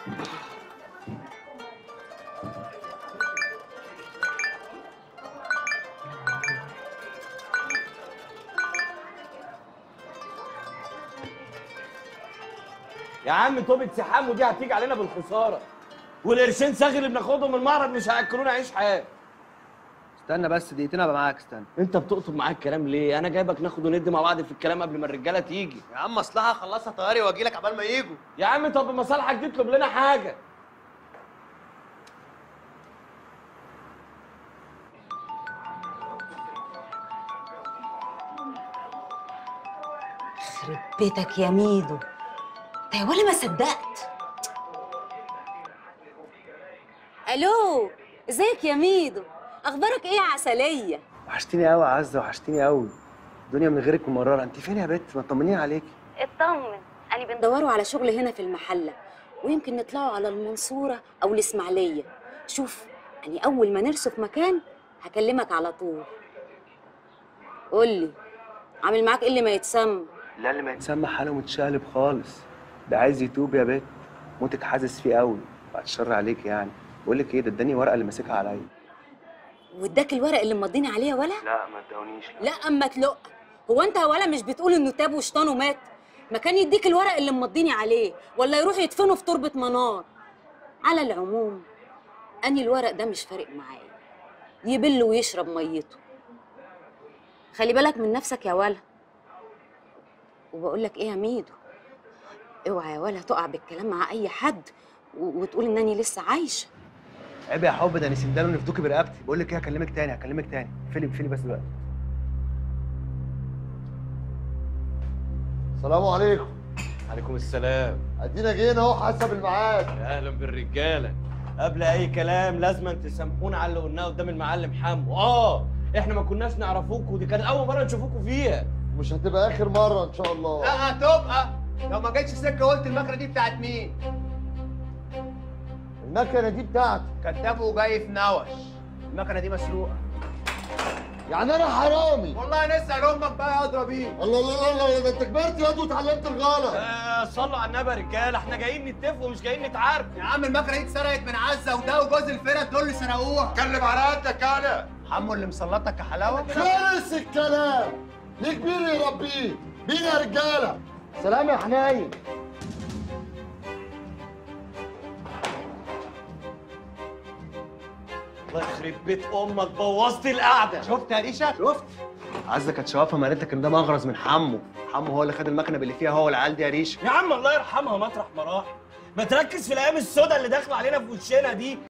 يا عم توبة سحام ودي هتيجي علينا بالخساره والقرشين ساغي اللي بناخدهم من المعرض مش هياكلونا عيش حياه استنى بس دقيقتين ابقى معاك استنى انت بتقطب معاك الكلام ليه انا جايبك ناخد وندي مع بعض في الكلام قبل ما الرجاله تيجي يا عم مصلحه خلصها طياري واجي لك عبال ما يجوا يا عم طب مصالحك دي اطلب لنا حاجه يخرب بيتك يا ميدو ده ولا ما صدقت الو ازيك يا ميدو اخبارك ايه يا عسليه وحشتيني قوي يا عزه وحشتيني قوي الدنيا من غيرك ممرره انت فين يا بت ما تطمنيني عليكي اطمن انا بندوروا على شغل هنا في المحله ويمكن نطلعوا على المنصوره او الاسماعيليه شوف يعني اول ما نرسف مكان هكلمك على طول قول لي عامل معاك ايه اللي ما يتسمى لا اللي ما يتسمى حاله متشقلب خالص ده عايز يتوب يا بت موتك حاسس فيه قوي بعد الشر عليك يعني بقول لك ايه ده اداني ورقه اللي ماسكها عليا واداك الورق اللي مضيني عليه ولا لا ما اداونيش لا اما تلق هو انت يا ولا مش بتقول انه تاب وشطان ومات ما كان يديك الورق اللي مضيني عليه ولا يروح يدفنه في تربه منار على العموم اني الورق ده مش فارق معايا يبل ويشرب ميته خلي بالك من نفسك يا ولا وبقول لك ايه يا ميدو اوعى يا ولا تقع بالكلام مع اي حد و- وتقول انني لسه عايشه عيب يا حب ده انا سندال ونفدوكي برقبتي بقول لك ايه هكلمك تاني هكلمك تاني فيلي فيلي بس دلوقتي السلام عليكم عليكم السلام ادينا جينا اهو حسب الميعاد يا اهلا بالرجاله قبل اي كلام لازم تسامحونا على اللي قلناه قدام المعلم حمو اه احنا ما كناش نعرفوكوا ودي كانت اول مره نشوفوكوا فيها مش هتبقى اخر مره ان شاء الله لا هتبقى لو ما جاتش سكه قلت المكنه دي بتاعت مين المكنه دي بتاعتي كذاب وجاي في نوش المكنه دي مسروقه يعني انا حرامي والله نسال امك بقى اضرب ايه الله الله الله ده انت كبرت يا واتعلمت الغلط آه صلوا على النبي يا رجاله احنا جايين نتفق ومش جايين نتعارك يا عم المكنه دي اتسرقت من عزه وده وجوز الفرقه دول اللي سرقوها اتكلم على قدك انا حمو اللي مسلطك يا حلاوه خلص الكلام ليه كبير يربيه بينا يا رجاله سلام يا حنين الله يخرب بيت امك بوظت القعده شفت يا ريشه شفت عزه كانت شوافه ما قالت لك ان ده مغرز من حمو حمو هو اللي خد المكنه اللي فيها هو والعيال دي يا ريشه يا عم الله يرحمها مطرح ما راح ما تركز في الايام السوداء اللي داخله علينا في وشنا دي